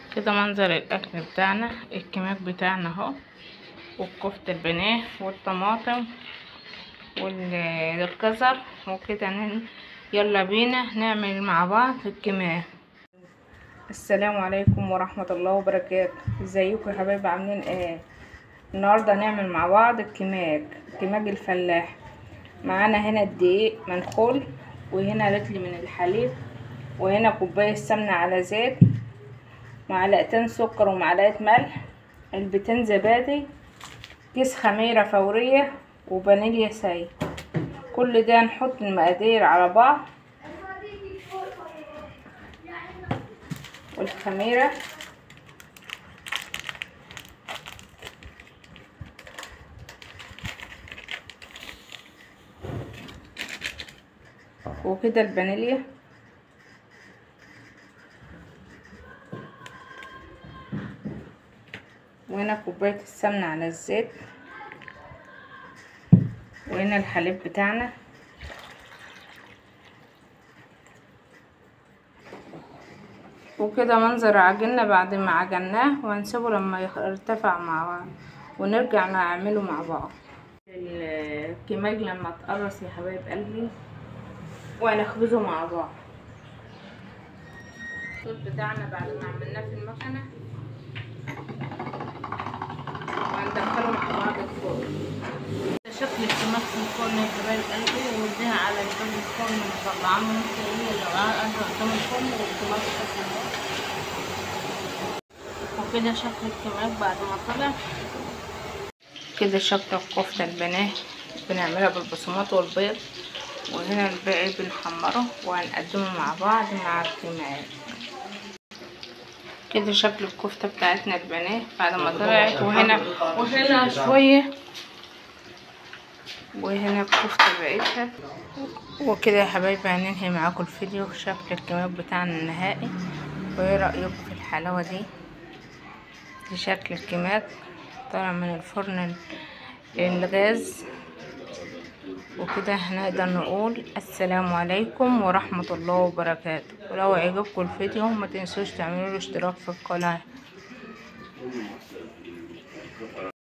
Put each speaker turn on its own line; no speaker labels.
كده منظر الاكل بتاعنا الكماك بتاعنا اهو والكفتة البانيه والطماطم والجزر وكده ن- يلا بينا نعمل مع بعض الكماك السلام عليكم ورحمة الله وبركاته ازيكم يا حبايبي عاملين ايه النهاردة هنعمل مع بعض الكماج كماج الفلاح معانا هنا الدقيق منخول وهنا رتل من الحليب وهنا كوباية سمنة على زيت معلقتين سكر ومعلقة ملح علبتين زبادي كيس خميرة فورية وفانيليا سايل كل ده نحط المقادير على بعض والخميرة وكده الفانيليا وهنا كوباية السمنة على الزيت وهنا الحليب بتاعنا وكده منظر عجننا بعد ما عجناه وهنسيبه لما يخ- يرتفع مع بعض ونرجع نعمله مع بعض الكماج لما تقرص يا حبايب قلبي وهنخبزه مع بعض الصوت بتاعنا بعد ما عملناه في المكنة وهندخله مع بعض الفرن ده شكل الكماج في الفرن يا حبايب قلبي ونديها على الباب الفرن مطلعاه من هي اللي قاعدة قدام الفرن والكماج شكل اهو وكده شكل الكماج بعد ما طلع كده شكل الكفتة البناه بنعملها بالبصمات والبيض وهنا الباقي بنحمره وهنقدمه مع بعض مع الكماج كده شكل الكفتة بتاعتنا البناه بعد ما طلعت وهنا وهنا شوية وهنا الكفتة بقيتها وكده يا حبايبي هننهي معاكم الفيديو شكل الكماج بتاعنا النهائي وايه رأيكم في الحلاوة دي دي شكل الكماج طالع من الفرن ال- الغاز وكده هنقدر نقول السلام عليكم ورحمة الله وبركاته ولو عجبكم الفيديو ما تنسوش تعملوا اشتراك في القناة